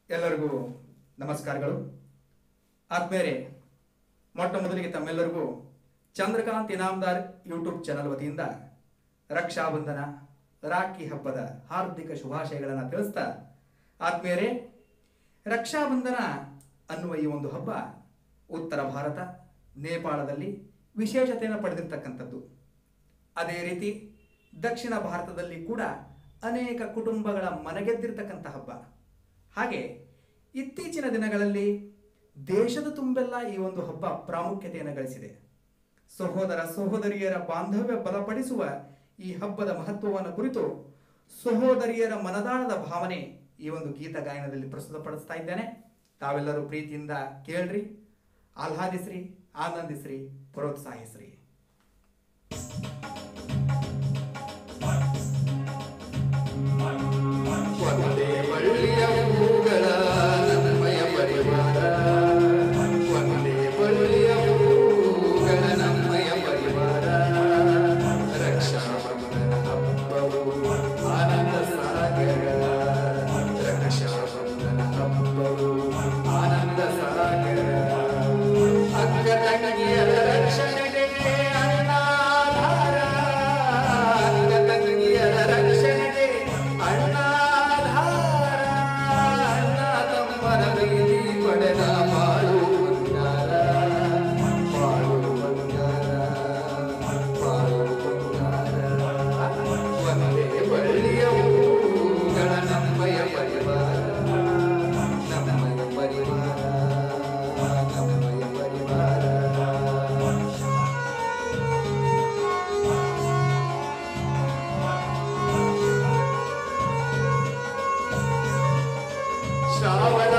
ಎಲ್ಲರಿಗೂ ನಮಸ್ಕಾರಗಳು ಆದ್ಮೇಲೆ ಮೊಟ್ಟ ಮೊದಲಿಗೆ ತಮ್ಮೆಲ್ಲರಿಗೂ ಚಂದ್ರಕಾಂತ್ ಇನಾಮ್ದಾರ್ ಯೂಟ್ಯೂಬ್ ಚಾನಲ್ ವತಿಯಿಂದ ರಕ್ಷಾಬಂಧನ ರಾಖಿ ಹಬ್ಬದ ಹಾರ್ದಿಕ ಶುಭಾಶಯಗಳನ್ನು ತಿಳಿಸ್ತಾ ಆದ್ಮೇಲೆ ರಕ್ಷಾಬಂಧನ ಅನ್ನುವ ಈ ಒಂದು ಹಬ್ಬ ಉತ್ತರ ಭಾರತ ನೇಪಾಳದಲ್ಲಿ ವಿಶೇಷತೆಯನ್ನು ಪಡೆದಿರ್ತಕ್ಕಂಥದ್ದು ಅದೇ ರೀತಿ ದಕ್ಷಿಣ ಭಾರತದಲ್ಲಿ ಕೂಡ ಅನೇಕ ಕುಟುಂಬಗಳ ಮನಗೆದ್ದಿರ್ತಕ್ಕಂಥ ಹಬ್ಬ ಹಾಗೆ ಇತ್ತೀಚಿನ ದಿನಗಳಲ್ಲಿ ದೇಶದ ತುಂಬೆಲ್ಲ ಈ ಒಂದು ಹಬ್ಬ ಪ್ರಾಮುಖ್ಯತೆಯನ್ನು ಗಳಿಸಿದೆ ಸಹೋದರ ಸಹೋದರಿಯರ ಬಾಂಧವ್ಯ ಬಲಪಡಿಸುವ ಈ ಹಬ್ಬದ ಮಹತ್ವವನ್ನು ಕುರಿತು ಸಹೋದರಿಯರ ಮನದಾಳದ ಭಾವನೆ ಈ ಒಂದು ಗೀತ ಗಾಯನದಲ್ಲಿ ಪ್ರಸ್ತುತಪಡಿಸ್ತಾ ಇದ್ದೇನೆ ತಾವೆಲ್ಲರೂ ಪ್ರೀತಿಯಿಂದ ಕೇಳ್ರಿ ಆಹ್ಲಾದಿಸ್ರಿ ಆನಂದಿಸ್ರಿ ಪ್ರೋತ್ಸಾಹಿಸ್ರಿ ಒಂದೇ ಬಳ್ಳಿಯ ಹೂಗಳ ನಮ್ಮಯ ಪರಿವಾರ ಒಂದೇ ಬಳ್ಳಿಯ ಹೂಗಳ ನಮ್ಮಯ ಪರಿವಾರ ರಕ್ಷಾಬಂಧನ ಹಬ್ಬವು ಆನಂದ ಸಾಗರ ರಕ್ಷಾಬಂಧನ ಹಬ್ಬವು ಆನಂದ ಸಾಗರ ಅಕ್ಕ ತಂಗಿಯರ ರಕ್ಷಣೆಗೆ ಅಣ್ಣಾಧಾರ ಅಕ್ಕ ತಂಗಿಯರ ರಕ್ಷಣೆಗೆ ಅಣ್ಣಾಧಾರ ಅಣ್ಣ ತಮ್ಮರ ಪ್ರೀತಿ ಪಡೆದ ಬಾಳು ಬಂಗಾರ ಬಾಳು ಬಂಗಾರ ಬಾಳು ಬಂಗಾರ ಒಂದೇ ಬಳ್ಳಿಯ ಹೂಗಳ ನಮ್ಮಯ ಪರಿವಾರ ನಮ್ಮಯ ಪರಿವಾರ ನಮ್ಮಯ ಪರಿವಾರ ಶ್ರಾವಣ